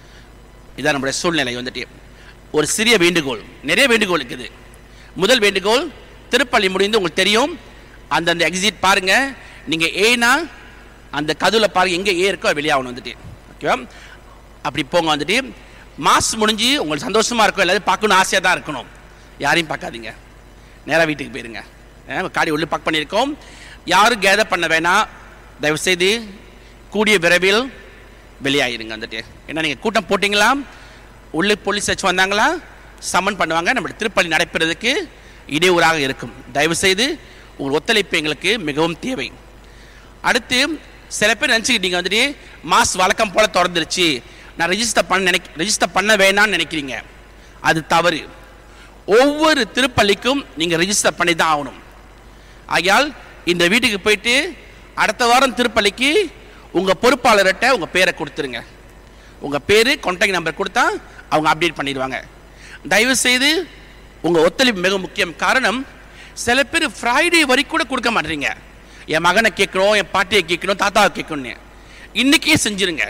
Speaker 2: இதான் நம்மளுடைய சூழ்நிலை வந்துட்டு ஒரு சிறிய வேண்டுகோள் நிறைய வேண்டுகோள் இருக்குது முதல் வேண்டுகோள் திருப்பள்ளி முடிந்து உங்களுக்கு தெரியும் அந்தந்த எக்ஸிட் பாருங்க நீங்க ஏனா அந்த கதுல பாருங்க எங்க ஏ இருக்கோ அது வெளியாகணும் வந்துட்டு ஓகேவா அப்படி போங்க வந்துட்டு மாஸ் முடிஞ்சு உங்களுக்கு சந்தோஷமா இருக்கும் எல்லாரும் பார்க்கணும் ஆசையாக தான் இருக்கணும் யாரையும் பார்க்காதீங்க நேராக வீட்டுக்கு போயிருங்க அஹ் காடி உள்ள பக் பண்ணியிருக்கோம் யாரும் கேதர் பண்ண வேணாம் தயவுசெய்து கூடிய விரைவில் வெளியாயிருங்க வந்துட்டு ஏன்னா நீங்கள் கூட்டம் போட்டிங்களா உள்ளே போலீஸ் வச்சு வந்தாங்களா சம்மன் பண்ணுவாங்க நம்மளுடைய திருப்பலி நடைபெறதுக்கு இடையூறாக இருக்கும் தயவுசெய்து உங்கள் ஒத்துழைப்பு எங்களுக்கு மிகவும் தேவை அடுத்து சில பேர் நினச்சிக்கிட்டீங்க வந்துட்டு மாஸ் வழக்கம் போல திறந்துருச்சு நான் ரெஜிஸ்டர் பண்ண நினைக்க ரெஜிஸ்டர் பண்ண வேணாம்னு நினைக்கிறீங்க அது தவறு ஒவ்வொரு திருப்பள்ளிக்கும் நீங்கள் ரெஜிஸ்டர் பண்ணி தான் ஆகணும் ஆகையால் இந்த வீட்டுக்கு போயிட்டு அடுத்த வாரம் திருப்பள்ளிக்கு உங்கள் பொறுப்பாளர்கிட்ட உங்கள் பேரை கொடுத்துருங்க உங்கள் பேர் கான்டாக்ட் நம்பர் கொடுத்தா அவங்க அப்டேட் பண்ணிடுவாங்க தயவு செய்து உங்கள் ஒத்துழைப்பு மிக முக்கியம் காரணம் சில பேர் ஃப்ரைடே வரைக்கும் கூட கொடுக்க மாட்டீங்க என் மகனை கேட்கணும் என் பாட்டியை கேட்கணும் தாத்தாவை கேட்கணும்னு இன்றைக்கே செஞ்சுருங்க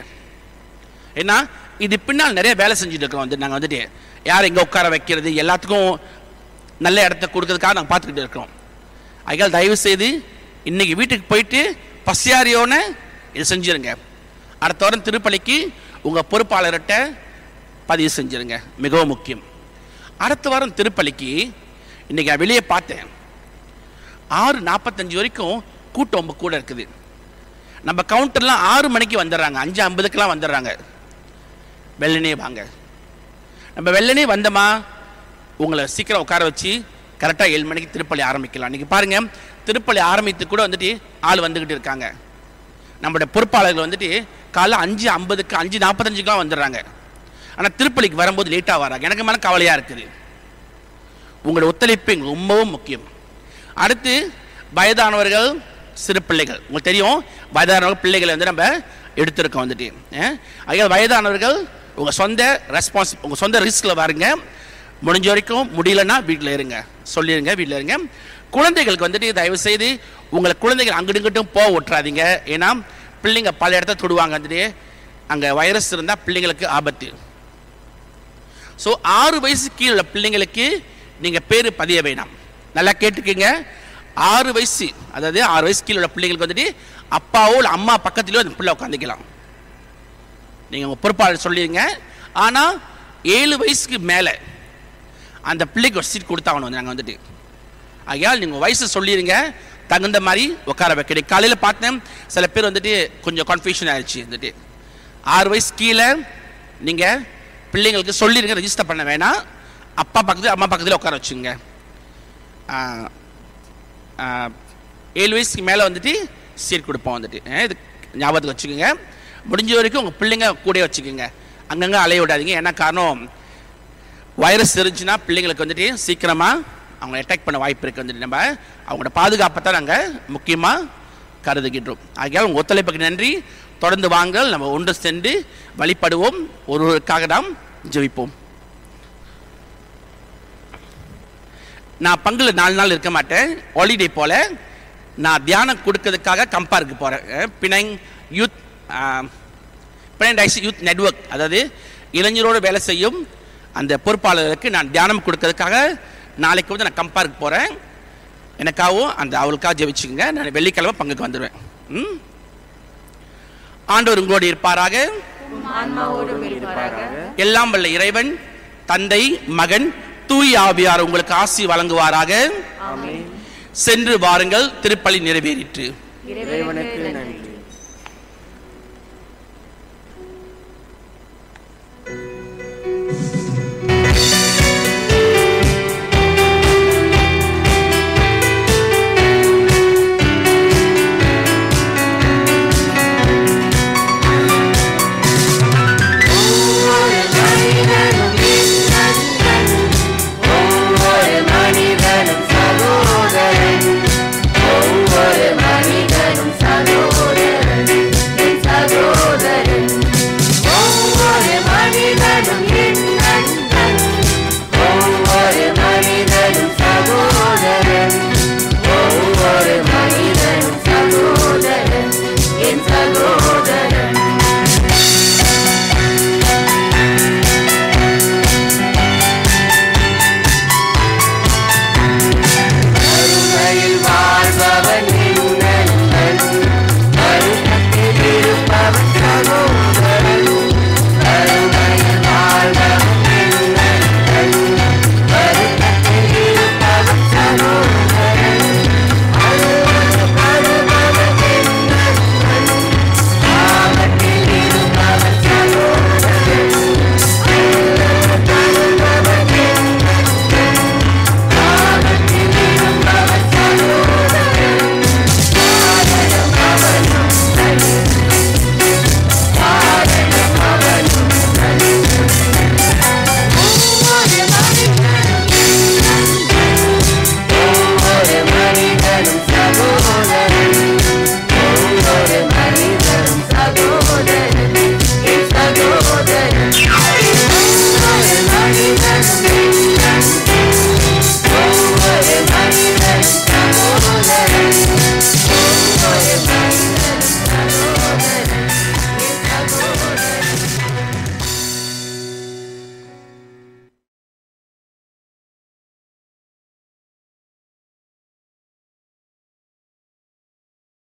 Speaker 2: ஏன்னா இது பின்னால் நிறைய வேலை செஞ்சுட்டு இருக்கிறோம் வந்து நாங்கள் வந்துட்டு யார் எங்கே உட்கார வைக்கிறது எல்லாத்துக்கும் நல்ல இடத்த கொடுக்கறதுக்காக நாங்கள் பார்த்துக்கிட்டு இருக்கிறோம் அதனால் தயவு செய்து இன்னைக்கு வீட்டுக்கு போயிட்டு பசியாரியோன இதை செஞ்சிருங்க அடுத்த வாரம் திருப்பலிக்கு உங்கள் பொறுப்பாளர்கிட்ட பதிவு செஞ்சிருங்க மிகவும் முக்கியம் அடுத்த வாரம் திருப்பலிக்கு இன்னைக்கு நான் வெளியே பார்த்தேன் ஆறு நாற்பத்தஞ்சு வரைக்கும் கூட்டம் ரொம்ப கூட இருக்குது நம்ம கவுண்டர்லாம் ஆறு மணிக்கு வந்துடுறாங்க அஞ்சு ஐம்பதுக்கெல்லாம் வந்துடுறாங்க வெள்ளனே வாங்க நம்ம வெள்ளனே வந்தோமா உங்களை சீக்கிரம் உட்கார வச்சு கரெக்டாக ஏழு மணிக்கு திருப்பலி ஆரம்பிக்கலாம் இன்னைக்கு பாருங்க திருப்பலி ஆரம்பித்து கூட வந்துட்டு ஆள் வந்துக்கிட்டு இருக்காங்க நம்மளுடைய பொறுப்பாளர்கள் வந்துட்டு காலைல அஞ்சு ஐம்பதுக்கு அஞ்சு நாற்பத்தஞ்சுக்கெலாம் வந்துடுறாங்க ஆனால் திருப்பலிக்கு வரும்போது லேட்டாக வராங்க எனக்கு மேலே கவலையாக இருக்குது உங்களோட ஒத்துழைப்பு எங்களுக்கு ரொம்பவும் முக்கியம் அடுத்து வயதானவர்கள் சிறு பிள்ளைகள் உங்களுக்கு தெரியும் வயதானவர்கள் பிள்ளைகளை வந்து நம்ம எடுத்திருக்கோம் வந்துட்டு ஐயா வயதானவர்கள் உங்கள் சொந்த ரெஸ்பான்ஸ் உங்கள் சொந்த ரிஸ்கில் பாருங்க முடிஞ்ச வரைக்கும் முடியலன்னா வீட்டில் இருங்க சொல்லிடுங்க வீட்டில் இருங்க குழந்தைகளுக்கு வந்துட்டு தயவு செய்து உங்களை குழந்தைகள் அங்கிட்டு இங்கிட்டும் போக விட்டுறாதீங்க ஏன்னா பிள்ளைங்க பல இடத்த தொடுவாங்க வந்துட்டு அங்கே வைரஸ் இருந்தால் பிள்ளைங்களுக்கு ஆபத்து ஸோ ஆறு வயசு கீழே உள்ள பிள்ளைங்களுக்கு நீங்கள் பேர் பதிய வேணாம் நல்லா கேட்டுக்கங்க ஆறு வயசு அதாவது ஆறு வயசு கீழே உள்ள பிள்ளைங்களுக்கு வந்துட்டு அப்பாவோ இல்லை அம்மா பக்கத்துலையோ அந்த பிள்ளை உட்காந்துக்கலாம் நீங்கள் உங்கள் பொறுப்பாளர் சொல்லிடுங்க ஆனால் ஏழு வயசுக்கு மேலே அந்த பிள்ளைக்கு ஒரு சீட் கொடுத்தாகணும் வந்து நாங்கள் வந்துட்டு ஆகையால் நீங்கள் வயசு சொல்லிடுங்க தகுந்த மாதிரி உட்கார வைக்கிறேன் காலையில் பார்த்தேன் சில பேர் வந்துட்டு கொஞ்சம் கன்ஃபியூஷன் ஆயிடுச்சு வந்துட்டு ஆறு வயசு கீழே நீங்கள் பிள்ளைங்களுக்கு சொல்லிடுங்க ரெஜிஸ்டர் பண்ண வேணாம் அப்பா பக்கத்தில் அம்மா பக்கத்தில் உட்கார வச்சுங்க ஆ, ஆ, ஏழு வயசுக்கு மேலே வந்துட்டு சீட் கொடுப்போம் வந்துட்டு ஆ, இது ஞாபகத்துக்கு வச்சுக்கோங்க முடிஞ்ச வரைக்கும் உங்கள் பிள்ளைங்க கூட வச்சுக்கோங்க அங்கங்கே அலைய விடாதீங்க ஏன்னா காரணம் வைரஸ் இருந்துச்சுன்னா பிள்ளைங்களுக்கு வந்துட்டு சீக்கிரமாக அவங்க அட்டாக் பண்ண வாய்ப்பு இருக்குது வந்துட்டு நம்ம அவங்களோட பாதுகாப்பை தான் நாங்கள் முக்கியமாக கருதுகின்றோம் ஆகையால் உங்கள் ஒத்துழைப்புக்கு நன்றி தொடர்ந்து வாங்கள் நம்ம ஒன்று சென்று வழிபடுவோம் ஒருவருக்காக நாம் ஜெபிப்போம் நான் பங்குல நாலு நாள் இருக்க மாட்டேன் ஹாலிடே போல நான் தியானம் கொடுக்கறதுக்காக கம்பாருக்கு போகிறேன் பிணைங் யூத் பிணைங் டைஸ் யூத் நெட்வொர்க் அதாவது இளைஞரோடு வேலை செய்யும் அந்த பொறுப்பாளருக்கு நான் தியானம் கொடுக்கறதுக்காக நாளைக்கு வந்து நான் கம்பாருக்கு போகிறேன் எனக்காகவும் அந்த அவளுக்காக ஜெபிச்சுக்கங்க நான் வெள்ளிக்கிழமை பங்குக்கு வந்துடுவேன் ம் ஆண்டவர் உங்களோடு இருப்பாராக
Speaker 7: ஆன்மாவோடும் இருப்பாராக
Speaker 2: எல்லாம் வல்ல இறைவன் தந்தை மகன் தூய் ஆவியார் உங்களுக்கு ஆசி வழங்குவாராக
Speaker 6: ஆமென்
Speaker 2: சென்று வாருங்கள் திருப்பலி நிறைவேறிற்று
Speaker 6: இறைவனுக்கு